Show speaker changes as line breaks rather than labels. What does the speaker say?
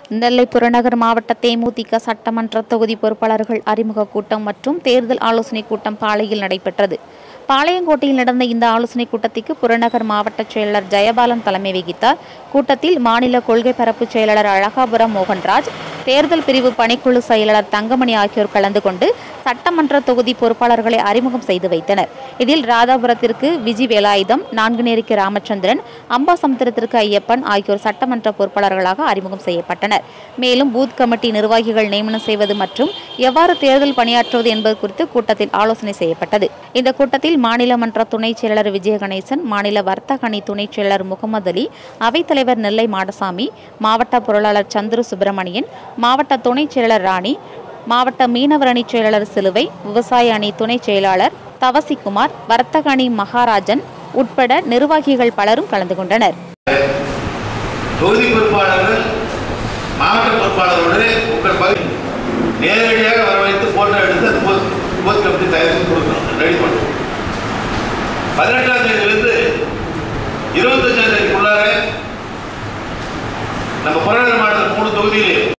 நெல்லை புறநகர் மாவட்ட தேமுதிக சட்டமன்ற தொகுதி பொறுப்பாளர்கள் அறிமுக கூட்டம் மற்றும் தேர்தல் ஆலோசனை கூட்டம் பாளையில் நடைபெற்றது பாளையங்கோட்டையில் நடந்த இந்த ஆலோசனை கூட்டத்திற்கு புறநகர் மாவட்ட செயலர் ஜெயபாலன் தலைமை வகித்தார் கூட்டத்தில் மாநில கொள்கை பரப்பு செயலாளர் அழகாபுரம் மோகன்ராஜ் தேர்தல் பிரிவு பணிக்குழு செயலாளர் தங்கமணி ஆகியோர் கலந்து கொண்டு சட்டமன்ற தொகுதி பொறுப்பாளர்களை அறிமுகம் செய்து வைத்தனர் இதில் ராதாபுரத்திற்கு விஜி வேலாயுதம் நான்குநேரிக்கு ராமச்சந்திரன் அம்பாசமுத்திரத்திற்கு ஐயப்பன் ஆகியோர் சட்டமன்ற பொறுப்பாளர்களாக அறிமுகம் செய்யப்பட்டனர் மேலும் பூத் கமிட்டி நிர்வாகிகள் நியமனம் செய்வது மற்றும் எவ்வாறு தேர்தல் பணியாற்றுவது என்பது குறித்து கூட்டத்தில் ஆலோசனை செய்யப்பட்டது இந்த கூட்டத்தில் மாநில மன்ற துணைச் செயலாளர் விஜய கணேசன் மாநில வர்த்தக அணி துணைச் செயலாளர் முகமது அலி அவைத்தலைவர் நெல்லை மாடசாமி மாவட்ட பொருளாளர் சந்துரு சுப்பிரமணியன் மாவட்ட துணைச் செயலாளர் ராணி மாவட்ட மீனவர் அணி செயலாளர் சிலுவை விவசாய அணி துணைச் செயலாளர் தவசிக்குமார் வர்த்தக அணி மகாராஜன் உட்பட நிர்வாகிகள் பலரும் கலந்து கொண்டனர்
தொகுதி பொறுப்பாளர்கள் மாவட்ட பொறுப்பாளர்களோடு உங்கள் பகுதி நேரடியாக வரவழைத்து போட்டோ எடுத்து அந்த பூத் பூத் கமிட்டி தயார் செய்து கொடுக்கணும் ரெடி பண்ணணும் பதினெட்டாம் தேதியிலிருந்து இருபத்தஞ்சாம் தேதிக்குள்ளார நம்ம புறநகர் மாவட்டத்தில் மூணு தொகுதியிலே